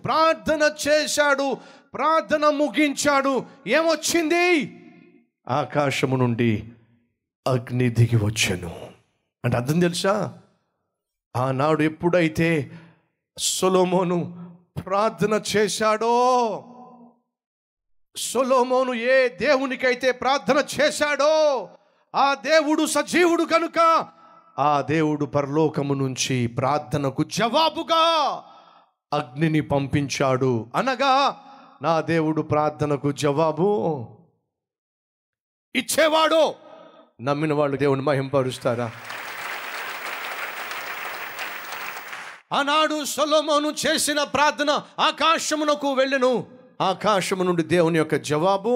ప్రార్థన చేశాడు ప్రార్థన ముగించాడు ఏమొచ్చింది ఆకాశము నుండి అగ్ని దిగి వచ్చాను అంటే అర్థం తెలుసా ఆనాడు ఎప్పుడైతే సొలోమోను ప్రార్థన చేశాడో సొలోమోను ఏ దేవునికైతే ప్రార్థన చేశాడో ఆ దేవుడు సజీవుడు కనుక ఆ దేవుడు పరలోకము నుంచి ప్రార్థనకు జవాబుగా అగ్నిని పంపించాడు అనగా నా దేవుడు ప్రార్థనకు జవాబు ఇచ్చేవాడు నమ్మిన వాళ్ళు దేవుని మహింపరుస్తారా ఆనాడు సొలొమోను చేసిన ప్రార్థన ఆకాశమునకు వెళ్ళెను ఆకాశము నుండి దేవుని యొక్క జవాబు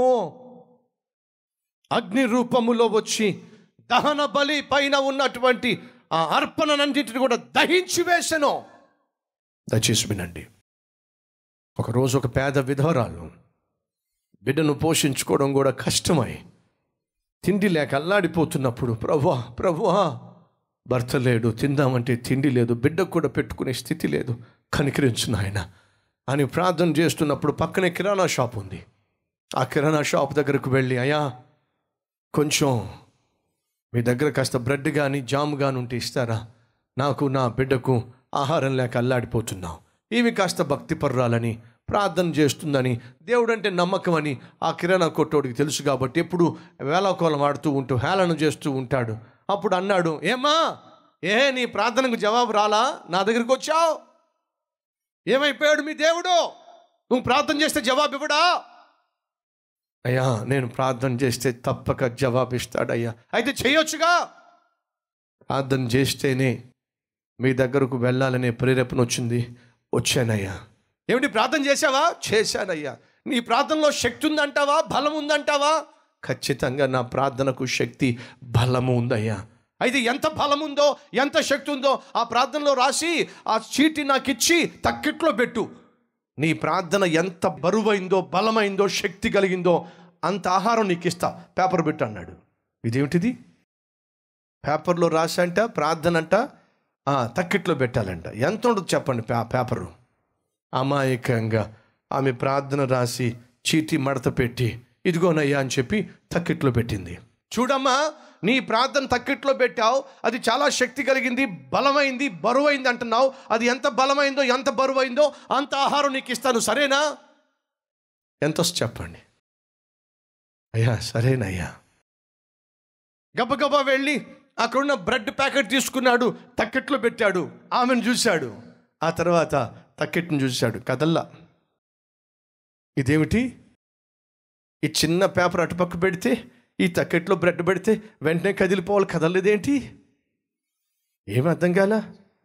అగ్ని రూపములో వచ్చి దహన బలి పైన ఉన్నటువంటి ఆ అర్పణనంటిని కూడా దహించి వేసెను దయచేసి వినండి ఒకరోజు ఒక పేద విధవరాలు బిడ్డను పోషించుకోవడం కూడా కష్టమై తిండి లేక అల్లాడిపోతున్నప్పుడు ప్రభువా ప్రభువా భర్త లేడు తిందామంటే తిండి లేదు బిడ్డకు కూడా పెట్టుకునే స్థితి లేదు కనికరించు నాయన అని ప్రార్థన చేస్తున్నప్పుడు పక్కనే కిరాణా షాప్ ఉంది ఆ కిరాణా షాప్ దగ్గరకు వెళ్ళి అయ్యా కొంచెం మీ దగ్గర కాస్త బ్రెడ్ కానీ జామ్ కానీ ఉంటే ఇస్తారా నాకు నా బిడ్డకు ఆహారం లేక అల్లాడిపోతున్నాం ఈమె కాస్త భక్తి పర్రాలని ప్రార్థన చేస్తుందని దేవుడు అంటే నమ్మకం అని ఆ కిరాణా కొట్టోడికి తెలుసు కాబట్టి ఎప్పుడు వేలాకోలం ఆడుతూ ఉంటూ హేళన చేస్తూ ఉంటాడు అప్పుడు అన్నాడు ఏమా ఏ నీ ప్రార్థనకు జవాబు రాలా నా దగ్గరికి వచ్చావు ఏమైపోయాడు మీ దేవుడు నువ్వు ప్రార్థన చేస్తే జవాబు ఇవ్వడా అయ్యా నేను ప్రార్థన చేస్తే తప్పక జవాబిస్తాడయ్యా అయితే చేయొచ్చుగా ప్రార్థన చేస్తేనే మీ దగ్గరకు వెళ్ళాలనే ప్రేరేపణ వచ్చింది వచ్చానయ్యా ఏమిటి ప్రార్థన చేశావా చేశానయ్యా నీ ప్రార్థనలో శక్తి ఉందంటావా బలం ఉందంటావా ఖచ్చితంగా నా ప్రార్థనకు శక్తి బలము ఉందయ్యా అయితే ఎంత బలం ఉందో ఎంత శక్తి ఉందో ఆ ప్రార్థనలో రాసి ఆ చీటి నాకు ఇచ్చి తక్కిట్లో పెట్టు నీ ప్రార్థన ఎంత బరువైందో బలమైందో శక్తి కలిగిందో అంత ఆహారం నీకు ఇస్తా పేపర్ పెట్టు అన్నాడు ఇదేమిటిది పేపర్లో రాసంట ప్రార్థన అంట ఆ, తక్కిట్లో పెట్టాలంట ఎంత ఉండదు చెప్పండి పే పేపరు అమాయకంగా ఆమె ప్రార్థన రాసి చీటీ మడత పెట్టి ఇదిగోనయ్యా అని చెప్పి తక్కిట్లో పెట్టింది చూడమ్మా నీ ప్రార్థన తక్కిట్లో పెట్టావు అది చాలా శక్తి కలిగింది బలమైంది బరువైంది అంటున్నావు అది ఎంత బలమైందో ఎంత బరువైందో అంత ఆహారం నీకు ఇస్తాను సరేనా ఎంత వస్తుంది చెప్పండి అయ్యా సరేనయ్యా గబగబా వెళ్ళి అక్కడున్న బ్రెడ్ ప్యాకెట్ తీసుకున్నాడు తక్కెట్లో పెట్టాడు ఆమెను చూశాడు ఆ తర్వాత తక్కెట్ని చూశాడు కదల్లా ఇదేమిటి ఈ చిన్న పేపర్ అటుపక్క పెడితే ఈ తక్కెట్లో బ్రెడ్ పెడితే వెంటనే కదిలిపోవాలి కదలలేదేంటి ఏమి అర్థం కాలా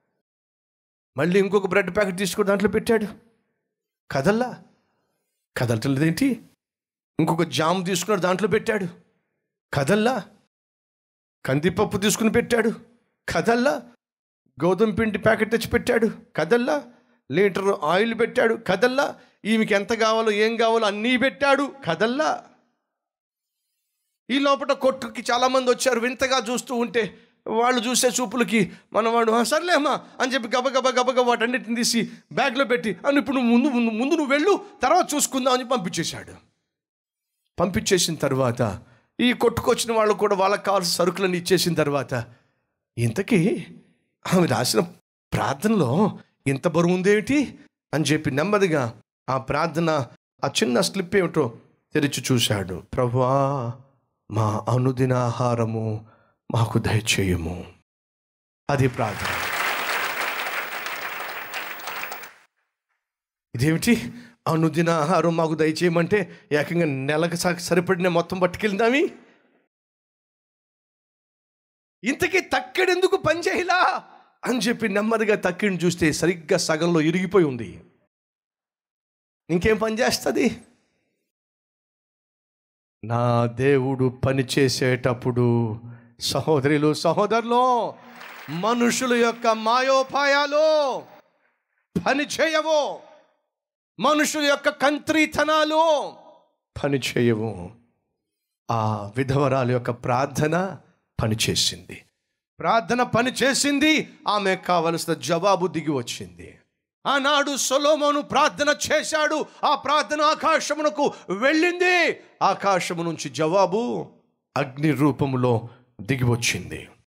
మళ్ళీ ఇంకొక బ్రెడ్ ప్యాకెట్ తీసుకుని దాంట్లో పెట్టాడు కదల్లా కదలటం లేదేంటి ఇంకొక జామ్ తీసుకున్నాడు దాంట్లో పెట్టాడు కదల్లా కందిపప్పు తీసుకుని పెట్టాడు కదల్లా గోధుమ పిండి ప్యాకెట్ తెచ్చి పెట్టాడు కదల్లా లీటర్ ఆయిల్ పెట్టాడు కదల్లా ఈమెకి ఎంత కావాలో ఏం కావాలో అన్నీ పెట్టాడు కదల్లా ఈ లోపల కొట్టుకి చాలామంది వచ్చారు వింతగా చూస్తూ ఉంటే వాళ్ళు చూసే చూపులకి మనవాడు "ఆ, సర్లేమ్మా అని చెప్పి గబగబా గబగబా వాటన్నిటిని తీసి బ్యాగ్లో పెట్టి అని ఇప్పుడు నువ్వు ముందు ముందు ముందు నువ్వు వెళ్ళు తర్వాత చూసుకుందాం అని పంపించేశాడు పంపించేసిన తర్వాత ఈ కొట్టుకొచ్చిన వాళ్ళు కూడా వాళ్ళకి కావాల్సిన సరుకులను ఇచ్చేసిన తర్వాత ఇంతకీ ఆమె రాసిన ప్రార్థనలో ఇంత బరువు ఉందేమిటి అని చెప్పి నెమ్మదిగా ఆ ప్రార్థన ఆ చిన్న స్లిప్ ఏమిటో తెరిచి చూశాడు ప్రభువా మా అనుదిన ఆహారము మాకు దయచేయము అది ప్రార్థన ఇదేమిటి అనుదిన ఆహారం మాకు దయచేయమంటే ఏకంగా నెలకు స- సరిపడిన మొత్తం పట్టుకెళ్దామి ఇంతకీ తక్కెడెందుకు పనిచేయలా అని చెప్పి నెమ్మదిగా తక్కిడిని చూస్తే సరిగ్గా సగంలో ఇరిగిపోయి ఉంది ఇంకేం పని చేస్తుంది నా దేవుడు పని చేసేటప్పుడు సహోదరులు సహోదరులు మనుషుల యొక్క మాయోపాయాలు పని చేయవు మనుషుల యొక్క కంత్రీతనాలు పని చేయవు ఆ విధవరాల యొక్క ప్రార్థన పనిచేసింది ప్రార్థన పని చేసింది ఆమె కావలసిన జవాబు దిగి వచ్చింది ఆనాడు సొలోమోను ప్రార్థన చేశాడు ఆ ప్రార్థన ఆకాశమునకు వెళ్ళింది ఆకాశము నుంచి జవాబు అగ్ని రూపములో దిగి వచ్చింది